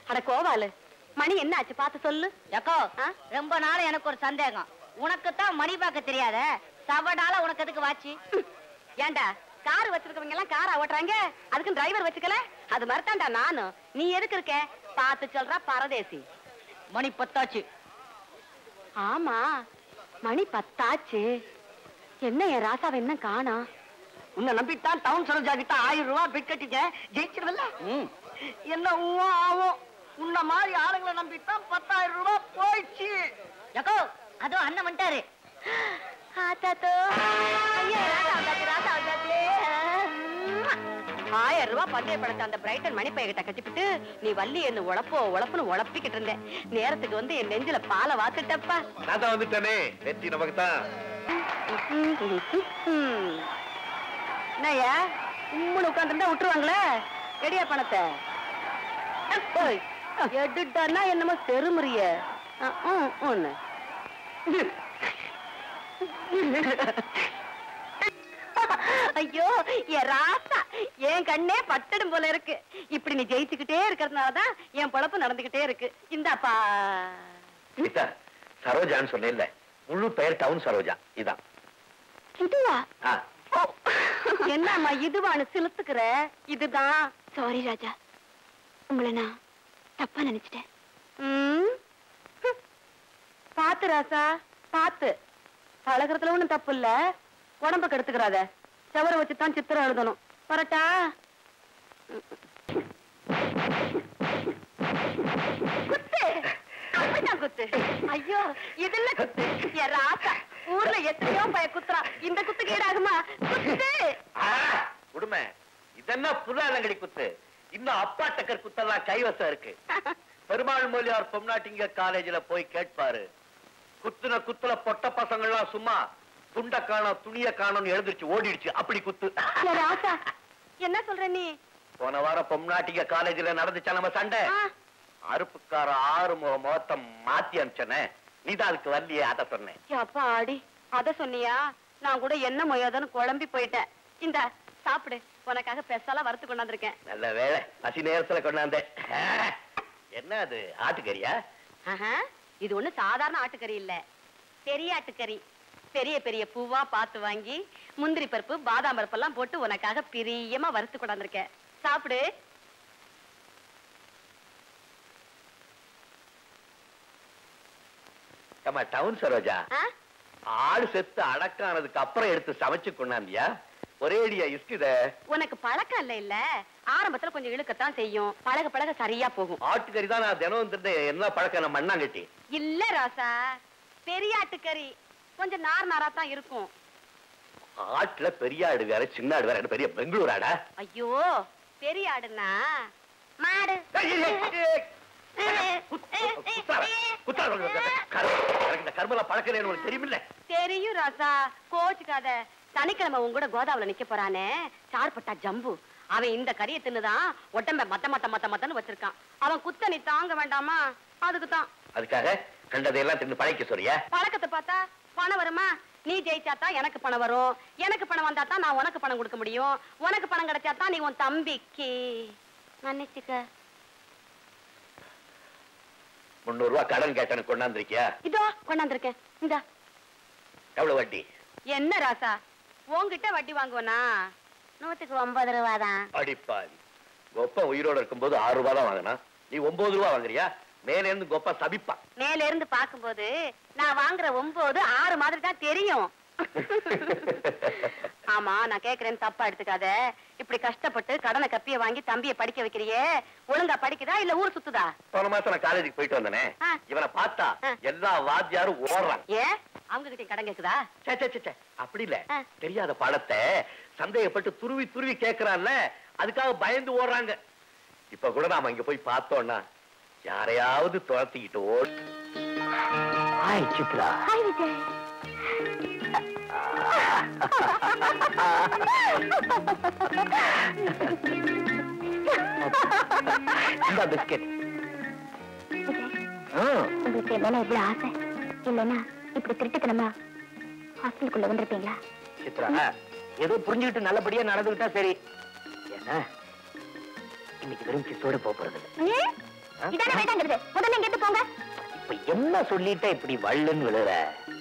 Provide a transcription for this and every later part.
அட கோவாலு மணி என்ன ஆச்சு பார்த்து சொல்லு எக்கோ ஆ? ரொம்ப நாள் எனக்கு ஒரு சந்தேகம் உனக்கு தான் மணி பார்க்க தெரியாத சவடால உனக்கு எதுக்கு வாச்சு ஏன்டா கார் வச்சிருக்கவங்க எல்லாம் காரா ஓட்டுறாங்க அதுக்கு டிரைவர் வச்சுக்கல அது மாதிரி தான்டா நானும் நீ எதுக்கு இருக்க பார்த்து சொல்றா பரதேசி மணி பத்தாச்சு ஆமா மணி பத்தாச்சு என்ன என் ராசாவை என்ன காணா உன்னை நம்பித்தான் டவுன் சரோஜா கிட்ட ஆயிரம் ரூபாய் பிட் கட்டிட்டேன் ஜெயிச்சிருவல்ல என்ன ஊவா ஆகும் உன்ன மாதிரி ஆளுங்களை நம்பித்தான் பத்தாயிரம் ரூபாய் போயிடுச்சு எக்கோ அதுவும் அண்ணன் வந்துட்டாரு ஆத்தாத்தோ ஐயா ராசா வந்தாச்சு ராசா வந்தாச்சு ஆயிரம் ரூபாய் பந்தய படத்தை அந்த பிரைட்டன் மணிப்பைய கிட்ட கட்டிப்பிட்டு நீ வள்ளி என்ன உழப்போ உழப்புன்னு உழப்பிக்கிட்டு இருந்தேன் நேரத்துக்கு வந்து என் நெஞ்சில பாலை வாத்துட்டப்பா நான் தான் வந்துட்டேனே வெற்றி நமக்கு தான் என்னய்யா உம்முன்னு உட்காந்துருந்தா விட்டுருவாங்களே எடியா பணத்தை ஓய், எடுட்டான்னா என்னமோ தெருமுறிய ஒண்ணு ஐயோ என் ராசா என் கண்ணே பட்டடும் போல இருக்கு இப்படி நீ ஜெயிச்சுக்கிட்டே இருக்கிறதுனாலதான் என் பொழப்பு நடந்துகிட்டே இருக்கு இந்தாப்பா கீதா சரோஜான்னு சொன்னேன்ல முழு பெயர் டவுன் சரோஜா இதான் இதுவா ஆ, என்னம்மா இதுவான்னு சிலுத்துக்கிற இதுதான் சாரி ராஜா உங்களை நான் தப்பா நினைச்சிட்டேன் ம். ஹம். பாத்து ராசா பாத்து பழகிறதுல ஒண்ணும் தப்பு இல்ல உடம்ப கெடுத்துக்கிறாத செவரை வச்சுதான் சித்திரம் எழுதணும் வரட்டா குத்து அப்படிதான் குத்து ஐயோ இதுல குத்து என் ராசா ஊர்ல எத்தனையோ பய குத்துறா இந்த குத்துக்கு ஈடாகுமா குத்து ஆ, உடுமை இதென்ன புல்லாலங்கடி குத்து இன்னும் அப்பா டக்கர் குத்தெல்லாம் கைவசம் இருக்கு பெருமாள் மொழியார் பொம்னாட்டிங்க காலேஜ்ல போய் கேட்பாரு குத்துன குத்துல பொட்ட பசங்கள்லாம் சும்மா துண்ட காணோம் துணிய காணோம்னு எழுந்திருச்சு ஓடிடுச்சு அப்படி குத்து என் ராசா என்ன சொல்ற நீ போன வாரம் பொம்னாட்டிங்க காலேஜ்ல நடந்துச்சா நம்ம சண்டை ஆ, அருப்புக்கார ஆறு முக முகத்தை மாத்தி அனுப்பிச்சனே நீதான் அதுக்கு வரலையே அத சொன்னேன் அப்பா ஆடி அத சொன்னியா நான் கூட என்ன மொய்யாதன்னு குழம்பி போயிட்டேன் இந்த சாப்பிடு உனக்காக பெருசாலாம் வறுத்து கொண்டாந்துருக்கேன் நல்ல வேலை பசி நேரத்துல கொண்டாந்தேன் ஆ, என்ன அது ஆட்டுக்கறியா ஆஹா, இது ஒண்ணு சாதாரண ஆட்டுக்கறி இல்ல பெரிய ஆட்டுக்கறி பெரிய பெரிய பூவா பார்த்து வாங்கி முந்திரி பருப்பு பாதாம் பருப்பு எல்லாம் போட்டு உனக்காக பிரியமா வறுத்து கொண்டாந்துருக்கேன் சாப்பிடு ஆமா டவுன் சரோஜா ஆ? ஆடு செத்து அடக்கானதுக்கு அப்புறம் எடுத்து சமைச்சு கொண்டாந்தியா ஒரேடியா இஸ்கித உனக்கு பழக்கம் இல்ல இல்ல ஆரம்பத்துல கொஞ்சம் இழுக்கத்தான் செய்யும் பழக பழக சரியா போகும் ஆட்டுக்கறி தான் நான் தினம் தின்னு என்ன பழக்கம் நம்ம மண்ணாங்கட்டி இல்ல ராசா பெரிய ஆட்டுக்கறி கொஞ்சம் நார் நாரா தான் இருக்கும் ஆட்டுல பெரிய ஆடு வேற சின்ன ஆடு வேற என்ன பெரிய பெங்களூர் ஆடா ஐயோ பெரிய ஆடுனா மாடு ஏய், ஏய், ஏய், ஏய். குத்- குத்தாத, குத்தாத, கரு- எனக்கு இந்த கருமல பழக்கம் உனக்கு தெரியுமில்ல தெரியும் ராசா கோச்சுக்காத சனிக்கிழமை உன் கூட கோதாவுல நிக்க போறானே சார்பட்டா ஜம்பு அவன் இந்த கறியை தின்னுதான் உடம்ப மத்த மத்த மத்த மத்தன்னு வச்சிருக்கான் அவன் குத்த நீ தாங்க வேண்டாமா அதுக்கு தான் அதுக்காக கண்டதையெல்லாம் தின்னு பழைக்க சொல்றியா பழக்கத்தை பார்த்தா பணம் வருமா நீ ஜெயிச்சாதான் எனக்கு பணம் வரும் எனக்கு பணம் வந்தா தான் நான் உனக்கு பணம் கொடுக்க முடியும் உனக்கு பணம் கிடைச்சா தான் நீ உன் தம்பிக்கு மன்னிச்சுக்க முந்நூறு ரூபாய் கடன் கேட்டனு கொண்டாந்துருக்கியா இதோ கொண்டாந்துருக்கேன் இந்த எவ்வளவு வட்டி என்ன ராசா உன்கிட்ட வட்டி வாங்குவனா நூத்துக்கு ஒன்பது ரூபா தான் அடிப்பாவி கொப்ப உயிரோட இருக்கும்போது ஆறு ரூபாய் தான் வாங்கினா நீ ஒன்பது ரூபாய் வாங்குறியா மேல இருந்து கொப்ப சபிப்பான் மேல இருந்து பாக்கும்போது நான் வாங்குற ஒன்பது ஆறு மாதிரி தான் தெரியும் ஆமா நான் கேக்குறேன்னு தப்பா எடுத்துக்காத இப்படி கஷ்டப்பட்டு கடனை கப்பிய வாங்கி தம்பிய படிக்க வைக்கிறியே ஒழுங்கா படிக்குதா இல்ல ஊர் சுத்துதா போன மாசம் நான் காலேஜுக்கு போயிட்டு வந்தனே ஆ. இவனை பார்த்தா ஆ. எல்லா வாத்தியாரும் ஓடுறான் ஏன் அவங்க கிட்ட கடன் கேக்குதா சே, சே, சே, சே. அப்படி இல்ல ஆ. தெரியாத பாடத்தை சந்தேகப்பட்டு துருவி துருவி கேக்குறான்ல அதுக்காக பயந்து ஓடுறாங்க இப்ப கூட நாம இங்க போய் பார்த்தோம்னா யாரையாவது துரத்திக்கிட்டு ஓடு ஹாய் சித்ரா ஹாய் விஜய் இந்த பிஸ்கெட் உங்களுக்கு என்னன்னா இவ்வளவு ஆசை இல்லைன்னா இப்படி திருட்டுத்தனமா ஹாஸ்டலுக்குள்ள வந்திருப்பீங்களா சித்ரா ஏதோ புரிஞ்சுக்கிட்டு நல்லபடியா நடந்துகிட்டா சரி ஏன்னா இன்னைக்கு வெறும் கிசோட போக போறது இல்ல. ஏன் இதானே வேண்டாங்கிறது முதல்ல இங்க இருந்து போங்க இப்ப என்ன சொல்லிட்ட இப்படி வள்ளுன்னு விழுற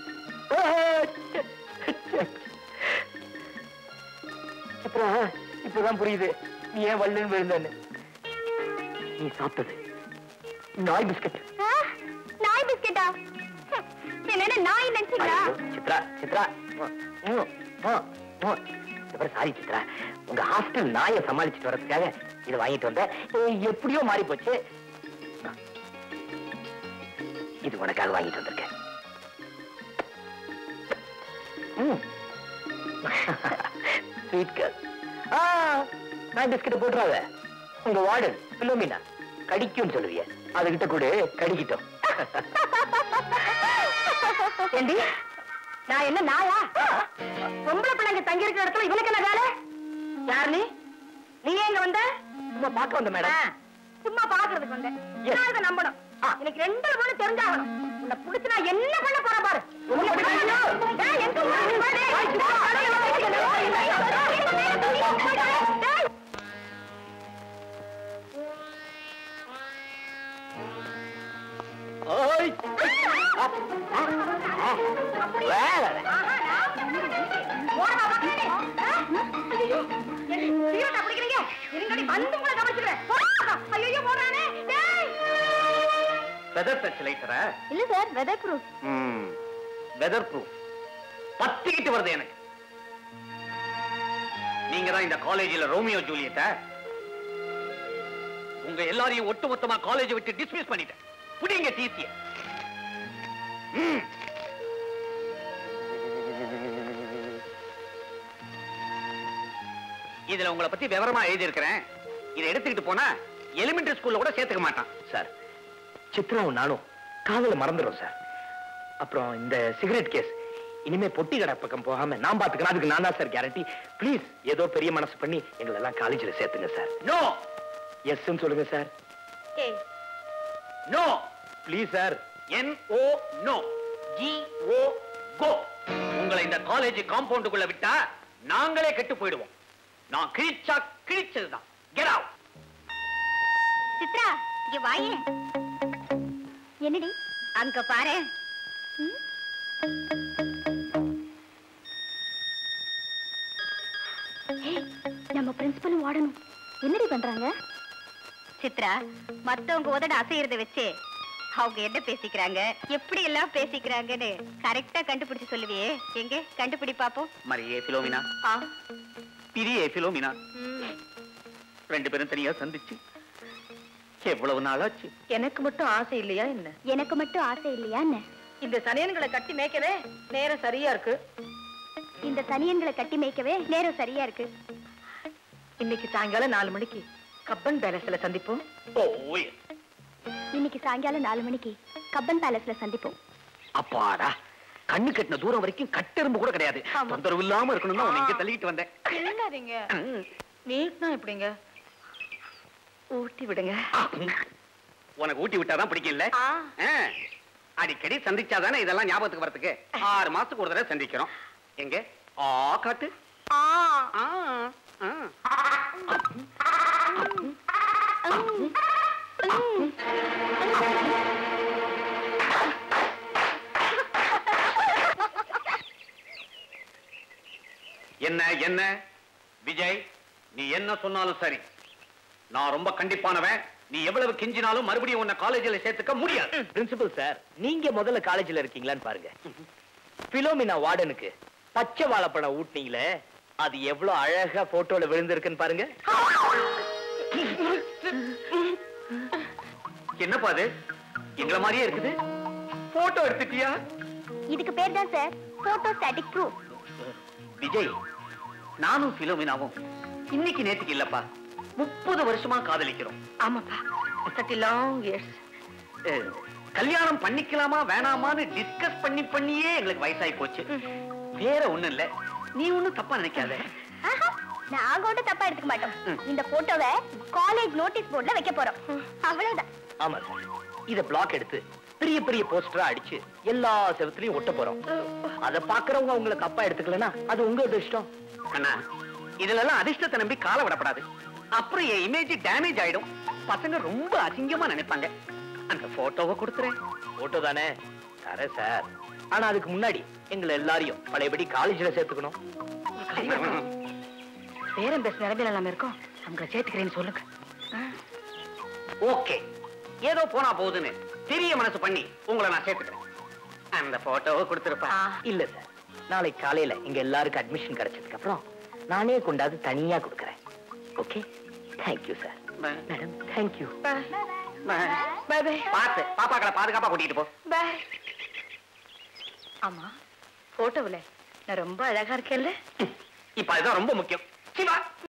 அப்புறம் இப்பதான் புரியுது நீ ஏன் வள்ளுன்னு விழுந்தன்னு நீ சாப்பிட்டது நாய் பிஸ்கட் ஆ, நாய் பிஸ்கெட்டா என்ன நாய் நினைச்சீங்களா சித்ரா சித்ரா சாரி சித்ரா உங்க ஹாஸ்டல் நாயை சமாளிச்சுட்டு வரதுக்காக இதை வாங்கிட்டு வந்தேன் ஏய், எப்படியோ மாறி போச்சு இது உனக்காக வாங்கிட்டு வந்திருக்கேன் ஸ்வீட் கேர்ள் ஆ நான் பிஸ்கட் போட்டுறாத உங்க வார்டன் பிலோமினா கடிக்கும்னு சொல்லுவிய அதுகிட்ட கூட கடிக்கிட்டோம் ஏண்டி நான் என்ன நாயா பொம்பளை பிள்ளைங்க தங்கி இருக்கிற இடத்துல இவனுக்கு என்ன வேலை யார் நீ நீ எங்க வந்த சும்மா பார்க்க வந்த மேடம் ஆ, சும்மா பாக்குறதுக்கு வந்தேன் நான் இதை நம்பணும் எனக்கு ரெண்டு பொண்ணு தெரிஞ்சாகணும் உன்னை புடிச்சு நான் என்ன பண்ண போற பாரு உன்னை பிடிக்கணும். டேய், எங்க ஊருக்கு வா, டேய். டேய். ஓய் வேற ஓரமா வா, டேய். ஆ? ஐயையோ, என்ன சீரட்டா பிடிக்கிறீங்க? இருங்கடி, வந்து உங்களை கவனிச்சுக்கிறேன். போடா. ஐயையோ, போடுறானே. டேய். வெதர் டச் லைட்டரா இல்ல sir weatherproof weatherproof பத்திக்கிட்டு வருது எனக்கு நீங்க தான் இந்த காலேஜில் ரோமியோ ஜூலியட்ட உங்க எல்லாரையும் ஒட்டுமொத்தமா காலேஜ் விட்டு டிஸ்மிஸ் பண்ணிட்டேன் புடிங்க டிசிய இதுல உங்களை பத்தி விவரமா எழுதி இருக்கிறேன் இதை எடுத்துக்கிட்டு போனா எலிமெண்டரி ஸ்கூல்ல கூட சேர்த்துக்க மாட்டான் சார் சித்ராவும் நானும் காதல மறந்துடும் சார் அப்புறம் இந்த சிகரெட் கேஸ் இனிமே பொட்டி கடை பக்கம் போகாம நான் பாத்துக்கிறேன் அதுக்கு நான் தான் சார் கேரண்டி ப்ளீஸ் ஏதோ பெரிய மனசு பண்ணி எங்களை எல்லாம் காலேஜ்ல சேர்த்துங்க சார் நோ எஸ் சொல்லுங்க சார் ஏய், no please sir N O no G O go உங்களை இந்த காலேஜ் காம்பவுண்டுக்குள்ள விட்டா நாங்களே கெட்டு போயிடுவோம் நான் கிழிச்சா கிழிச்சதுதான் கெட் அவுட் சித்ரா இங்க வாயே என்னடி அங்க பாரு ஏய், நம்ம பிரின்சிபலும் வாடணும் என்னடி பண்றாங்க சித்ரா மத்தவங்க உதட அசையறத வச்சு அவங்க என்ன பேசிக்கிறாங்க எப்படி எல்லாம் பேசிக்கிறாங்கன்னு கரெக்டா கண்டுபிடிச்சு சொல்லுவியே எங்க கண்டுபிடி பாப்போம் மரியே பிலோமினா ஆ, பிரியே பிலோமினா ம். ரெண்டு பேரும் தனியா சந்திச்சு எவ்வளவு நாளாச்சு எனக்கு மட்டும் ஆசை இல்லையா என்ன எனக்கு மட்டும் ஆசை இல்லையா என்ன இந்த சனியன்களை கட்டி மேய்க்கவே நேரம் சரியா இருக்கு இந்த தனியன்களை கட்டி மேய்க்கவே நேரம் சரியா இருக்கு இன்னைக்கு சாயங்காலம் நாலு மணிக்கு கப்பன் பேலஸ்ல சந்திப்போம் ஓ yes. இன்னைக்கு சாயங்காலம் நாலு மணிக்கு கப்பன் பேலஸ்ல சந்திப்போம் அப்பாடா கண்ணு கட்டின தூரம் வரைக்கும் கட்டெரும்பு கூட கிடையாது தொந்தரவு இல்லாம இருக்கணும் தான் உன்னை இங்க தள்ளிட்டு வந்தேன் இல்லாதீங்க நீட்னா எப்படிங்க ஊட்டி விடுங்க உனக்கு ஊட்டி விட்டாதான் பிடிக்கல ஆ. ஆ. அடிக்கடி சந்திச்சாதானே இதெல்லாம் ஞாபகத்துக்கு வரதுக்கு ஆறு மாசத்துக்கு ஒரு தடவை சந்திக்கிறோம் எங்க ஆ காட்டு ஆ ஆ, ஆ. என்ன என்ன விஜய் நீ என்ன சொன்னாலும் சரி நான் ரொம்ப கண்டிப்பானவன் நீ எவ்வளவு கெஞ்சினாலும் மறுபடியும் உன்னை காலேஜில் சேர்த்துக்க முடியாது பிரின்சிபல் சார் நீங்க முதல்ல காலேஜ்ல இருக்கீங்களான்னு பாருங்க பிலோமினா வார்டனுக்கு பச்சை வாழைப்பழம் ஊட்டினீங்களே அது எவ்வளவு அழகா போட்டோல விழுந்திருக்குன்னு பாருங்க என்னப்பா அது எங்களை மாதிரியே இருக்குது போட்டோ எடுத்துட்டியா இதுக்கு பேர் தான் sir photo static proof Vijay நானும் பிலோமினாவும் இன்னைக்கு நேத்துக்கு இல்லப்பா முப்பது வருஷமா காதலிக்கிறோம் ஆமாப்பா தேர்ட்டி லாங் இயர்ஸ் அஹ், கல்யாணம் பண்ணிக்கலாமா வேணாமான்னு டிஸ்கஸ் பண்ணி பண்ணியே எங்களுக்கு வயசாகி போச்சு வேற ஒண்ணும் இல்ல நீ ஒண்ணும் தப்பா நினைக்காத நாங்க ஒன்றும் தப்பா எடுத்துக்க மாட்டோம் ம். இந்த போட்டோவை காலேஜ் நோட்டீஸ் போர்ட்ல வைக்க போறோம் அவ்வளவுதான் ஆமா சார் இத பிளாக் எடுத்து பெரிய பெரிய போஸ்டரா அடிச்சு எல்லா செவத்துலயும் ஒட்ட போறோம் அத பாக்குறவங்க உங்களை தப்பா எடுத்துக்கலனா அது உங்க அதிர்ஷ்டம் அண்ணா இதுல எல்லாம் அதிர்ஷ்டத்தை நம்பி கால விடப்படாது அப்புறம் என் இமேஜ் டேமேஜ் ஆயிடும் பசங்க ரொம்ப அசிங்கமா நினைப்பாங்க அந்த போட்டோவை கொடுத்துறேன் போட்டோ தானே தரேன் சார் ஆனா அதுக்கு முன்னாடி எங்களை எல்லாரையும் பழையபடி காலேஜ்ல சேர்த்துக்கணும் பேரம் பேச நிலைமையில நம்ம இருக்கோம் அவங்கள சேர்த்துக்கிறேன்னு சொல்லுங்க ஓகே ஏதோ போனா போகுதுன்னு பெரிய மனசு பண்ணி உங்களை நான் சேர்த்துக்கிறேன் அந்த போட்டோவை கொடுத்துருப்பா இல்ல சார் நாளைக்கு காலையில இங்க எல்லாருக்கும் அட்மிஷன் கிடைச்சதுக்கு அப்புறம் நானே கொண்டாந்து தனியா கொடுக்கறேன் okay thank you sir madam thank you bye bye பார்த்து பாப்பாக்களை பாதுகாப்பா கூட்டிட்டு போ பாய் ஆமா போட்டோவில் நான் ரொம்ப அழகா இருக்கேன்ல இப்ப அதுதான் ரொம்ப முக்கியம் சிவா